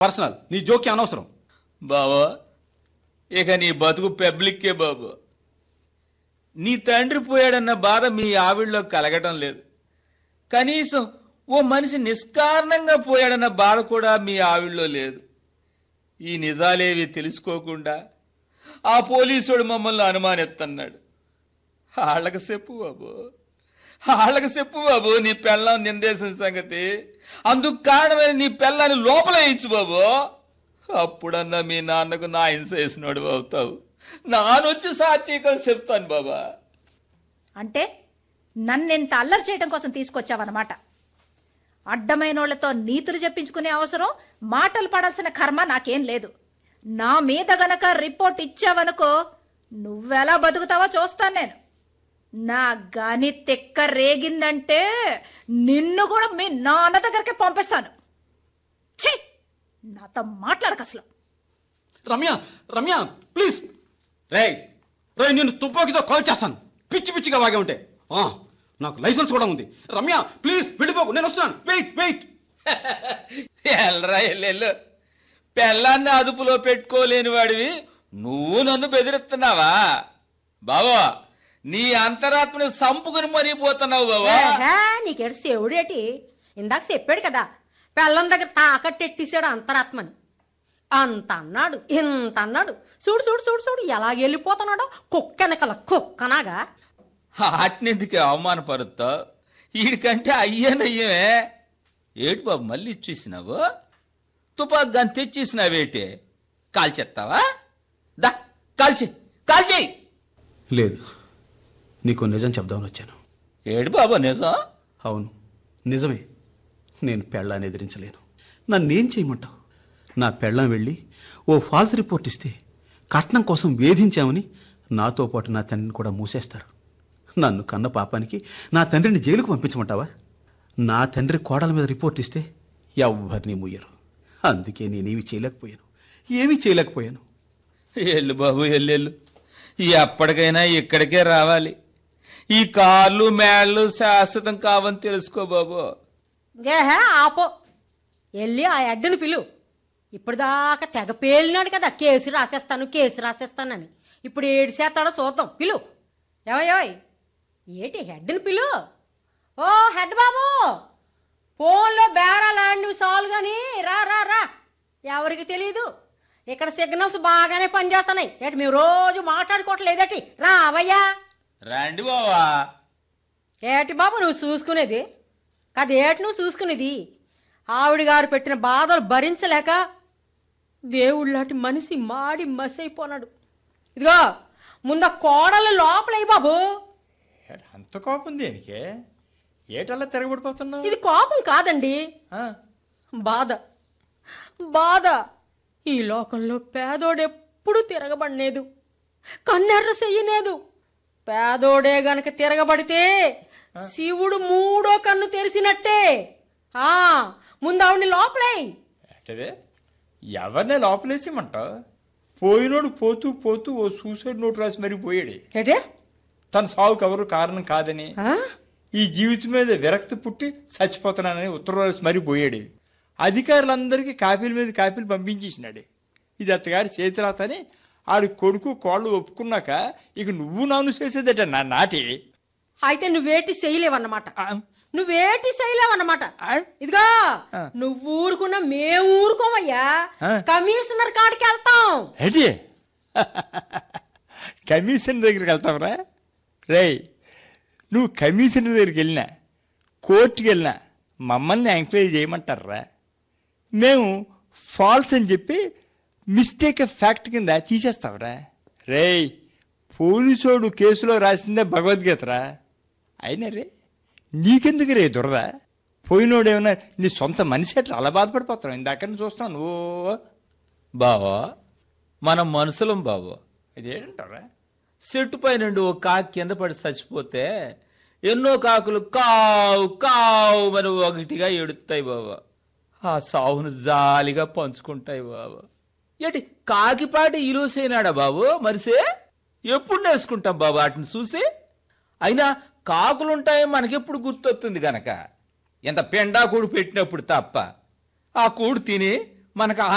Personal నీ జోక్యం అనవసరం బావా ఇక నీ బతుకు పబ్లిక్కే బాబు నీ తండ్రి పోయాడన్న బాధ మీ ఆవిడలో కలగటం లేదు కనీసం ఓ మనిషి నిష్కారణంగా పోయాడన్న బాధ కూడా మీ ఆవిడలో లేదు ఈ నిజాలేవి తెలుసుకోకుండా ఆ పోలీసుడు మమ్మల్ని అనుమానిస్తున్నాడు వాళ్ళకి చెప్పు బాబు వాళ్ళకి చెప్పు బాబు నీ పెళ్ళం నిందేసిన సంగతి అందుకు కారణమైన నీ పెళ్ళాన్ని లోపల వేయించు బాబు అప్పుడన్నా మీ నాన్నకు నా హింస వేసినోడు అవుతావు నానొచ్చి సాక్షిగా చెప్తాను బాబా అంటే నన్ను ఇంత అల్లరి చేయడం కోసం తీసుకొచ్చావన్నమాట అడ్డమైనోళ్లతో నీతులు చెప్పించుకునే అవసరం మాటలు పడాల్సిన కర్మ నాకేం లేదు నా మీద గనక రిపోర్ట్ ఇచ్చావనుకో నువ్వెలా బతుకుతావో చూస్తాను నేను నా గాని తెక్క రేగిందంటే నిన్ను కూడా మీ నాన్న దగ్గరికి పంపిస్తాను ఛీ నాతో మాట్లాడక అసలు రమ్య రమ్య ప్లీజ్ రేయ్ రే నేను తుపాకీతో కాల్ చేస్తాను పిచ్చి పిచ్చిగా వాగే ఉంటే ఆ, నాకు లైసెన్స్ కూడా ఉంది రమ్య ప్లీజ్ వెళ్ళిపోకు నేను వస్తున్నాను వెయిట్ వెయిట్ ఎల్రా ఎల్లెల్లు పెళ్ళాన్ని అదుపులో పెట్టుకోలేని వాడివి నువ్వు నన్ను బెదిరిస్తున్నావా బావా నీ అంతరాత్మని సంపుకుని మరీ పోతున్నావు బావా ఏహే, నీకేడు శివుడేటి ఇందాక చెప్పాడు కదా పెళ్ళం దగ్గర తాకట్టెట్టేశాడు అంతరాత్మని అంత అన్నాడు ఇంత అన్నాడు చూడు చూడు చూడు చూడు ఎలా వెళ్ళిపోతున్నాడో కుక్క వెనకల కుక్కనాగా ఆటినెందుకు అవమానపరుస్తావు వీడికంటే అయ్యేనయ్యమే ఏటి బాబు మళ్ళీ ఇచ్చేసినావు తుపాకు గాని తెచ్చేసినావేటి కాల్చేస్తావా దా కాల్చి కాల్చేయి లేదు నీకు నిజం చెప్దామని వచ్చాను ఏడు బాబు నిజం అవును నిజమే నేను పెళ్ళాన్ని ఎదిరించలేను నన్నేం చేయమంటావు నా పెళ్ళం వెళ్ళి ఓ ఫాల్స్ రిపోర్ట్ ఇస్తే కట్నం కోసం వేధించామని నాతో పాటు నా తండ్రిని కూడా మూసేస్తారు నన్ను కన్న పాపానికి నా తండ్రిని జైలుకు పంపించమంటావా నా తండ్రి కోడల మీద రిపోర్ట్ ఇస్తే ఎవ్వరిని ముయ్యరు అందుకే నేనేమి చేయలేకపోయాను ఏమీ చేయలేకపోయాను ఎల్లు బాబు ఎల్లెళ్ళు ఎప్పటికైనా ఇక్కడికే రావాలి ఈ కార్లు మేళ్ళు శాశ్వతం కావని తెలుసుకో బాబు గేహే ఆపో వెళ్ళి ఆ అడ్డను పిలు ఇప్పుడు దాకా తెగ పేలినాడు కదా కేసు రాసేస్తాను కేసు రాసేస్తానని ఇప్పుడు ఏడు చేస్తాడో చూద్దాం పిలు ఏమయ్యోయ్ ఏటి హెడ్ని పిలు ఓ హెడ్ బాబు ఫోన్లో బేరాలు ఆడినవి సాలు కానీ రా రా రా ఎవరికి తెలియదు ఇక్కడ సిగ్నల్స్ బాగానే పనిచేస్తున్నాయి ఏటి మేము రోజు మాట్లాడుకోవట్లేదటి రా అవయ్యా రండి బావా ఏటి బాబు నువ్వు చూసుకునేది కాదు ఏటి నువ్వు చూసుకునేది ఆవిడ గారు పెట్టిన బాధలు భరించలేక దేవుళ్ళాటి మనిషి మాడి మసైపోనాడు ఇదిగో ముందు ఆ కోడలు లోపలయ్యి బాబు ఏడు అంత కోపం దేనికే ఏటల్లా తిరగబడిపోతున్నావు ఇది కోపం కాదండి ఆ, బాధ బాధ ఈ లోకంలో పేదోడెప్పుడు తిరగబడలేదు కన్నెర్ర చెయ్యలేదు పేదోడే గనక తిరగబడితే శివుడు మూడో కన్ను తెరిసినట్టే ఆ ముందు ఆవిడ్ని లోపలేయ్ ఏటదే ఎవరినే లోపలేసేమంటావు పోయినోడు పోతూ పోతూ ఓ సూసైడ్ నోట్ రాసి మరీ పోయాడు ఏటే తన సావుకు ఎవరు కారణం కాదని ఆ? ఈ జీవితం మీద విరక్తి పుట్టి చచ్చిపోతున్నానని ఉత్తరం రాసి మరీ పోయాడు అధికారులందరికీ కాపీల మీద కాపీలు పంపించేసినాడు ఇది అత్తగారి చేతిరాతని ఆడి కొడుకు కోళ్ళు ఒప్పుకున్నాక ఇక నువ్వు నాను చేసేదట నా నాటి అయితే నువ్వేటి చేయలేవన్నమాట ఆ, నువ్వేటి చేయలేవన్నమాట ఆ? ఇదిగో ఆ. నువ్వు ఊరుకున్నా మేము ఊరుకోమయ్యా ఆ. కమిషనర్ కాడికి వెళ్తాం ఏంటి కమిషనర్ దగ్గరికి వెళ్తావురా రేయ్ నువ్వు కమిషనర్ దగ్గరికి వెళ్ళినా కోర్టుకి వెళ్ళినా మమ్మల్ని ఎంక్వైరీ చేయమంటారా మేము ఫాల్స్ అని చెప్పి మిస్టేక్ ఆఫ్ ఫ్యాక్ట్ కింద తీసేస్తావురా రేయ్ పోలీసోడు కేసులో రాసిందే భగవద్గీతరా అయినా రే నీకెందుకు రే దురద పోయినోడు ఏమన్నా నీ సొంత మనిషి అట్లా అలా బాధపడిపోతావు ఇందాక నుంచి చూస్తాను ఓ బావా మనం మనుషులం బాబు ఇదేంటారా చెట్టు పై నుండి ఓ కాకి కింద పడి చచ్చిపోతే ఎన్నో కాకులు కావు కావు అని ఒకటిగా ఎడుతాయి బాబా ఆ సావును జాలిగా పంచుకుంటాయి బాబా ఏటి కాకిపాటి ఇలుసైనాడా బాబు మరిసే ఎప్పుడు నేర్చుకుంటాం బాబు వాటిని చూసి అయినా కాకులుంటాయి మనకెప్పుడు గుర్తొస్తుంది గనక ఎంత పెండా కూడు పెట్టినప్పుడు తప్ప ఆ కూడు తిని మనకు